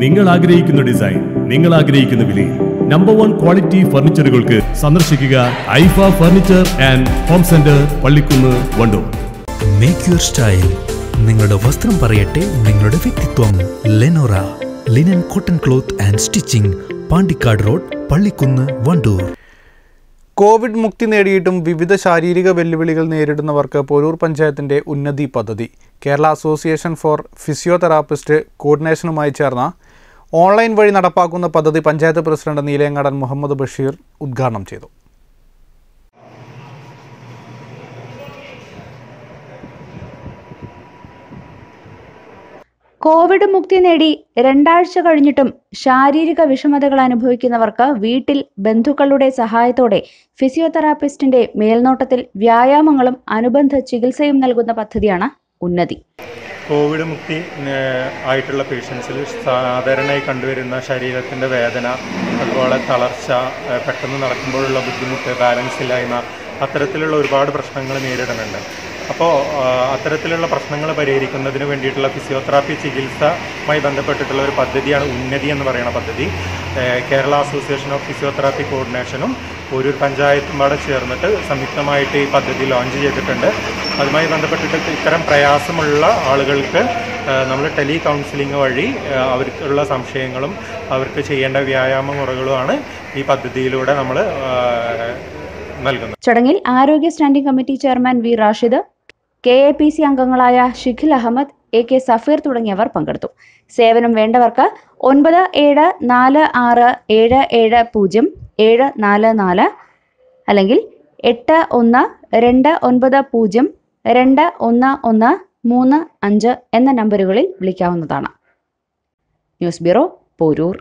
നിങ്ങൾ ആഗ്രഹിക്കുന്ന ഡിസൈൻ നിങ്ങൾ ആഗ്രഹിക്കുന്ന വിലയിൽ നമ്പർ വൺ ക്വാളിറ്റി ഫർണിച്ചറുകൾക്ക് സന്ദർശിക്കുക ഐഫ furniture and home centre Pallikkunnu Wandoor make your style നിങ്ങളുടെ വസ്ത്രം പറയട്ടെ നിങ്ങളുടെ വ്യക്തിത്വം Lenora linen cotton cloth and stitching Pandikkad road Pallikkunnu Wandoor covid മുക്തി നേടിയിട്ടും വിവിധ ശാരീരിക വെല്ലുവിളികൾ നേരിടുന്നവർക്ക് പോരൂർ പഞ്ചായത്തിന്റെ ഉന്നതി പദ്ധതി കേരള അസോസിയേഷൻ ഫോർ ഫിസിയോതെറാപ്പിസ്റ്റ് കോർഡിനേഷനുമായി ചേർന്ന ഓൺലൈൻ വഴി നടപ്പാക്കുന്ന പദ്ധതി പഞ്ചായത്ത് പ്രസിഡന്റ് നീലേങ്ങാടൻ മുഹമ്മദ് ബഷീർ ഉദ്ഘാടനം ചെയ്തു കോവിഡ് മുക്തി നേടി രണ്ടാഴ്ച കഴിഞ്ഞിട്ടും ശാരീരിക വിഷമതകൾ അനുഭവിക്കുന്നവർക്ക് വീട്ടിൽ ബന്ധുക്കളുടെ സഹായത്തോടെ ഫിസിയോതെറാപ്പിസ്റ്റിന്റെ മേൽനോട്ടത്തിൽ വ്യായാമങ്ങളും അനുബന്ധ ചികിത്സയും നൽകുന്ന പദ്ധതിയാണ് ഉന്നതി കോവിഡ് മുക്തി ഏഹ്, ആയിട്ടുള്ള പേഷ്യൻസിൽ സാധാരണയായി കണ്ടുവരുന്ന ശരീരത്തിൻ്റെ വേദന അതുപോലെ തളർച്ച ഏഹ്, പെട്ടെന്ന് നടക്കുമ്പോഴുള്ള ബുദ്ധിമുട്ട് ബാലൻസ് ഇല്ലായ്മ അത്തരത്തിലുള്ള ഒരുപാട് പ്രശ്നങ്ങൾ നേരിടുന്നുണ്ട് അപ്പോൾ അത്തരത്തിലുള്ള പ്രശ്നങ്ങൾ പരിഹരിക്കുന്നതിന് വേണ്ടിയിട്ടുള്ള ഫിസിയോതെറാപ്പി ചികിത്സയുമായി ബന്ധപ്പെട്ടിട്ടുള്ള ഒരു പദ്ധതിയാണ് ഉന്നതി എന്ന് പറയുന്ന പദ്ധതി ഏഹ്, കേരള അസോസിയേഷൻ ഓഫ് ഫിസിയോതെറാപ്പി കോർഡിനേഷനും ഒരു പഞ്ചായത്തും കൂടെ ചേർന്നിട്ട് സംയുക്തമായിട്ട് ഈ പദ്ധതി ലോഞ്ച് ചെയ്തിട്ടുണ്ട് അതുമായി ബന്ധപ്പെട്ടിട്ട് ഇത്തരം പ്രയാസമുള്ള ആളുകൾക്ക് നമ്മൾ ടെലി കൗൺസിലിംഗ് വഴി ആ, അവർക്കുള്ള സംശയങ്ങളും അവർക്ക് ചെയ്യേണ്ട വ്യായാമ മുറകളുമാണ് ഈ പദ്ധതിയിലൂടെ നമ്മൾ നൽകുന്നത് ചടങ്ങിൽ ആരോഗ്യ standing committee chairman V Rashid K A P C അംഗങ്ങളായ ഷിഖിൽ അഹമ്മദ് എ കെ സഫീർ തുടങ്ങിയവർ പങ്കെടുത്തു സേവനം വേണ്ടവർക്ക് ഒൻപത് ഏഴ് നാല് ആറ് ഏഴ് ഏഴ് പൂജ്യം ഏഴ് നാല് നാല് അല്ലെങ്കിൽ എട്ട് ഒന്ന് രണ്ട് ഒൻപത് പൂജ്യം രണ്ട് ഒന്ന് ഒന്ന് മൂന്ന് അഞ്ച് എന്ന നമ്പറുകളിൽ വിളിക്കാവുന്നതാണ് ന്യൂസ് ബ്യൂറോ പോരൂർ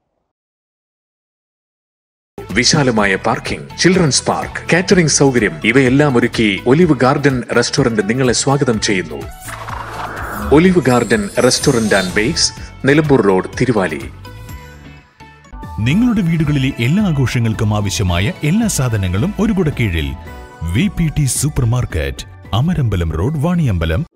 വിശാലമായ പാർക്കിംഗ് ചിൽഡ്രൻസ് പാർക്ക് കാറ്ററിംഗ് സൗകര്യം ഇവയെല്ലാം ഒരുക്കി ഒലിവ് ഗാർഡൻ റെസ്റ്റോറന്റ് നിങ്ങളെ സ്വാഗതം ചെയ്യുന്നു olive garden restaurant and bakes Nilambur road Thiruvali നിങ്ങളുടെ വീടുകളിലെ എല്ലാ ആഘോഷങ്ങൾക്കും ആവശ്യമായ എല്ലാ സാധനങ്ങളും ഒരു കുട കീഴിൽ V P T super market Amarambalam road Vaniyambalam